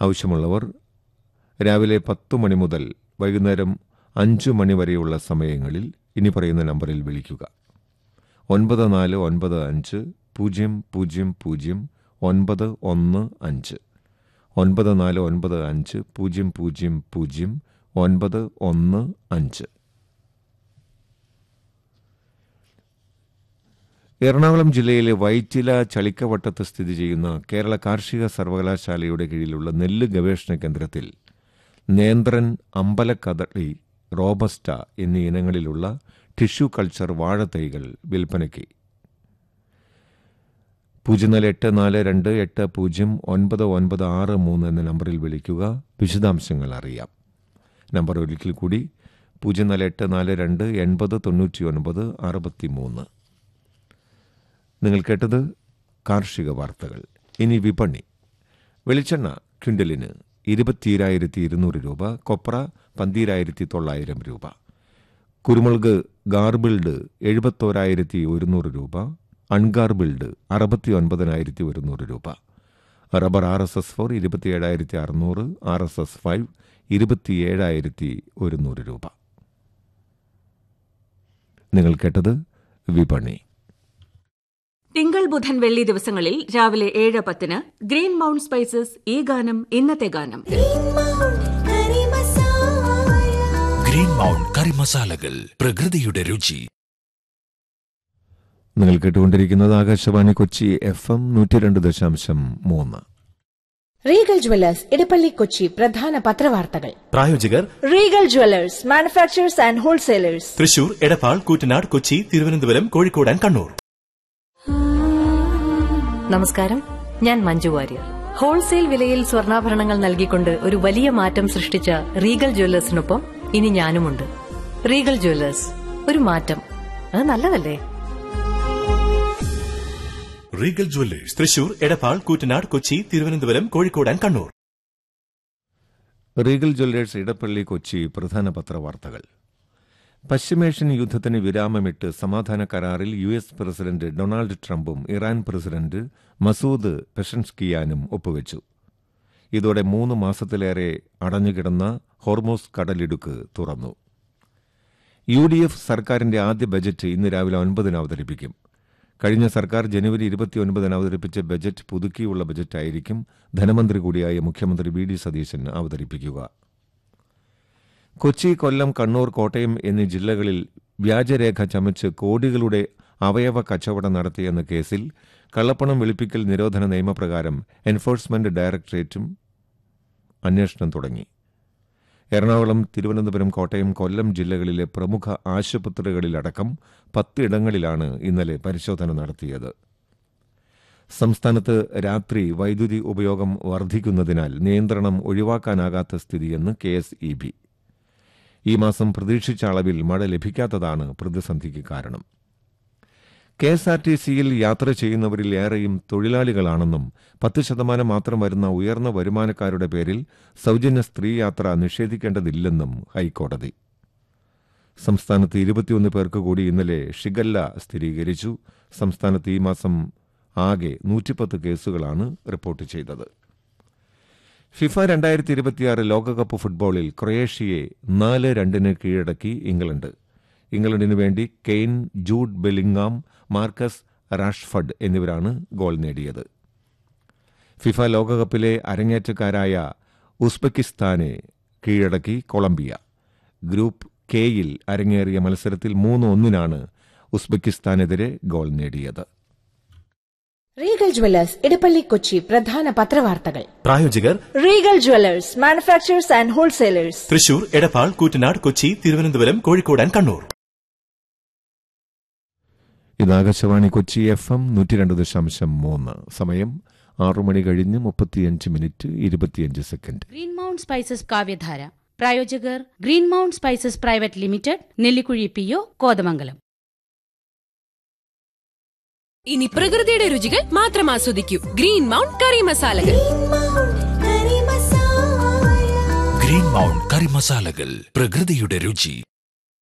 ആവശ്യമുള്ളവർ രാവിലെ പത്തു മണി മുതൽ വൈകുന്നേരം അഞ്ചു മണി വരെയുള്ള സമയങ്ങളിൽ ഇനി പറയുന്ന നമ്പറിൽ വിളിക്കുക ഒൻപത് നാല് ഒൻപത് അഞ്ച് പൂജ്യം പൂജ്യം പൂജ്യം ഒൻപത് ഒന്ന് അഞ്ച് ഒൻപത് നാല് ഒൻപത് അഞ്ച് പൂജ്യം പൂജ്യം പൂജ്യം ഒൻപത് ഒന്ന് അഞ്ച് എറണാകുളം ജില്ലയിലെ വൈറ്റില ചളിക്കവട്ടത്ത് സ്ഥിതി ചെയ്യുന്ന കേരള കാർഷിക സർവകലാശാലയുടെ കീഴിലുള്ള നെല്ല് ഗവേഷണ കേന്ദ്രത്തിൽ നേന്ത്രൻ അമ്പലക്കദളി റോബസ്റ്റ എന്നീ ഇനങ്ങളിലുള്ള ടിഷ്യൂ കൾച്ചർ വാഴത്തൈകൾ വിൽപ്പനയ്ക്ക് പൂജ്യം നാല് എട്ട് നാല് രണ്ട് എട്ട് പൂജ്യം ഒൻപത് ഒൻപത് ആറ് മൂന്ന് എന്ന നമ്പറിൽ വിളിക്കുക വിശദാംശങ്ങൾ അറിയാം നമ്പർ ഒരിക്കൽ കൂടി പൂജ്യം നാല് എട്ട് നാല് രണ്ട് എൺപത് തൊണ്ണൂറ്റി ഒൻപത് അറുപത്തി മൂന്ന് നിങ്ങൾ കേട്ടത് കാർഷിക വാർത്തകൾ ഇനി വിപണി വെളിച്ചെണ്ണ ക്വിൻ്റലിന് ഇരുപത്തിയേഴായിരത്തി ഇരുന്നൂറ് രൂപ കൊപ്ര പന്തീരായിരത്തി തൊള്ളായിരം രൂപ കുരുമുളക് ഗാർബിൾഡ് എഴുപത്തോരായിരത്തി ഒരുന്നൂറ് രൂപ അൺഗാർബിൾഡ് അറുപത്തി ഒൻപതിനായിരത്തി ഒരുന്നൂറ് രൂപ rubber R S S four ഇരുപത്തിയേഴായിരത്തി അറുന്നൂറ് ആർ എസ് എസ് ഫൈവ് ഇരുപത്തിയേഴായിരത്തി ഒരുന്നൂറ് രൂപ നിങ്ങൾ കേട്ടത് വിപണി തിങ്കൾ ബുധൻ വെള്ളി ദിവസങ്ങളിൽ രാവിലെ ഏഴ് പത്തിന് ഗ്രീൻ മൗണ്ട് സ്പൈസസ് ഈ ഗാനം ഇന്നത്തെ ഗാനം ഗ്രീൻ മൗണ്ട് കറി മസാലകൾ പ്രകൃതിയുടെ രുചി നിങ്ങൾ കേട്ടുകൊണ്ടിരിക്കുന്നത് ആകാശവാണി കൊച്ചി എഫ് എം നൂറ്റി രണ്ട് ദശാംശം മൂന്ന് റീഗൽ ജ്വല്ലേഴ്സ് ഇടപ്പള്ളി കൊച്ചി പ്രധാന പത്രവാർത്തകൾ പ്രായോജകർ Regal jewellers manufacturers and wholesalers Thrissur Edappal Koottanad Kochi Thiruvananthapuram Kozhikode and Kannur നമസ്കാരം ഞാൻ മഞ്ജു വാര്യർ ഹോൾസെയിൽ വിലയിൽ സ്വർണ്ണാഭരണങ്ങൾ നൽകിക്കൊണ്ട് ഒരു വലിയ മാറ്റം സൃഷ്ടിച്ച റീഗൽ ജ്വല്ലേഴ്സിനൊപ്പം ഇനി ഞാനുമുണ്ട് റീഗൽ ജ്വല്ലേഴ്സ് ഒരു മാറ്റം അത് നല്ലതല്ലേ Regal jewellers Thrissur Edappal Koottanad Kochi Thiruvananthapuram Kozhikode and Kannur Regal jewellers Edappally Kochi പ്രധാന പത്രവാർത്തകൾ പശ്ചിമേഷ്യൻ യുദ്ധത്തിന് വിരാമമിട്ട് സമാധാന കരാറിൽ യു എസ് പ്രസിഡന്റ് ഡൊണാൾഡ് ട്രംപും ഇറാൻ പ്രസിഡന്റ് മസൂദ് പെഷൻസ്കിയാനും ഒപ്പുവെച്ചു ഇതോടെ മൂന്ന് മാസത്തിലേറെ അടഞ്ഞുകിടന്ന ഹോർമോസ് കടലിടുക്ക് തുറന്നു യു ഡി എഫ് സർക്കാരിന്റെ ആദ്യ ബജറ്റ് ഇന്ന് രാവിലെ ഒൻപതിന് അവതരിപ്പിക്കും കഴിഞ്ഞ സർക്കാർ ജനുവരി ഇരുപത്തിയൊൻപതിന് അവതരിപ്പിച്ച ബജറ്റ് പുതുക്കിയുള്ള ബജറ്റായിരിക്കും ധനമന്ത്രി കൂടിയായ മുഖ്യമന്ത്രി വി ഡി സതീശൻ അവതരിപ്പിക്കുക കൊച്ചി കൊല്ലം കണ്ണൂർ കോട്ടയം എന്നീ ജില്ലകളിൽ വ്യാജരേഖ ചമച്ച് കോടികളുടെ അവയവ കച്ചവടം നടത്തിയെന്ന കേസിൽ കള്ളപ്പണം വെളുപ്പിക്കൽ നിരോധന നിയമപ്രകാരം എൻഫോഴ്സ്മെന്റ് ഡയറക്ടറേറ്റും അന്വേഷണം തുടങ്ങി എറണാകുളം തിരുവനന്തപുരം കോട്ടയം കൊല്ലം ജില്ലകളിലെ പ്രമുഖ ആശുപത്രികളിലടക്കം പത്തിടങ്ങളിലാണ് ഇന്നലെ പരിശോധന നടത്തിയത് സംസ്ഥാനത്ത് രാത്രി വൈദ്യുതി ഉപയോഗം വർദ്ധിക്കുന്നതിനാൽ നിയന്ത്രണം ഒഴിവാക്കാനാകാത്ത സ്ഥിതിയെന്ന് കെ എസ് ഇ ബി ഈ മാസം പ്രതീക്ഷിച്ച അളവിൽ മഴ ലഭിക്കാത്തതാണ് പ്രതിസന്ധിക്ക് കാരണം കെ എസ് ആർ ടി സിയിൽ യാത്ര ചെയ്യുന്നവരിൽ ഏറെയും തൊഴിലാളികളാണെന്നും പത്ത് ശതമാനം മാത്രം വരുന്ന ഉയർന്ന വരുമാനക്കാരുടെ പേരിൽ സൗജന്യ സ്ത്രീ യാത്ര നിഷേധിക്കേണ്ടതില്ലെന്നും ഹൈക്കോടതി സംസ്ഥാനത്ത് ഇരുപത്തിയൊന്ന് പേർക്ക് കൂടി ഇന്നലെ ഷിഗല്ല സ്ഥിരീകരിച്ചു സംസ്ഥാനത്ത് ഈ മാസം ആകെ നൂറ്റിപ്പത്ത് കേസുകളാണ് റിപ്പോർട്ട് ചെയ്തത് ഫിഫ രണ്ടായിരത്തി ഇരുപത്തിയാറ് ലോകകപ്പ് ഫുട്ബോളിൽ ക്രൊയേഷ്യയെ നാല് രണ്ടിന് കീഴടക്കി ഇംഗ്ലണ്ട് ഇംഗ്ലണ്ടിനു വേണ്ടി Kane Jude Bellingham Marcus Rashford എന്നിവരാണ് ഗോൾ നേടിയത് ഫിഫ ലോകകപ്പിലെ അരങ്ങേറ്റക്കാരായ ഉസ്ബെക്കിസ്ഥാനെ കീഴടക്കി കൊളംബിയ ഗ്രൂപ്പ് കെയിൽ അരങ്ങേറിയ മത്സരത്തിൽ മൂന്ന് ഒന്നിനാണ് ഉസ്ബെക്കിസ്ഥാനെതിരെ ഗോൾ നേടിയത് റീഗൽ ജ്വല്ലേഴ്സ് ഇടപ്പള്ളി കൊച്ചി പ്രധാന പത്രവാർത്തകൾ പ്രായോജകർ Regal jewellers manufacturers and wholesalers Thrissur Edappal Koottanad Kochi Thiruvananthapuram Kozhikode and Kannur ഇത് ആകാശവാണി കൊച്ചി എഫ് എം നൂറ്റി രണ്ട് ദശാംശം മൂന്ന് സമയം ആറു മണി കഴിഞ്ഞ് മുപ്പത്തിയഞ്ച് മിനിറ്റ് ഇരുപത്തിയഞ്ച് second green mount spices Kavyadhara പ്രായോജകർ green mount spices private limited Nellikkuzhi P O Kothamangalam ഇനി പ്രകൃതിയുടെ രുചികൾ മാത്രം ആസ്വദിക്കൂ ഗ്രീൻ മൗണ്ട് കറി മസാലകൾ ഗ്രീൻ മൗണ്ട് കറി മസാലകൾ പ്രകൃതിയുടെ രുചി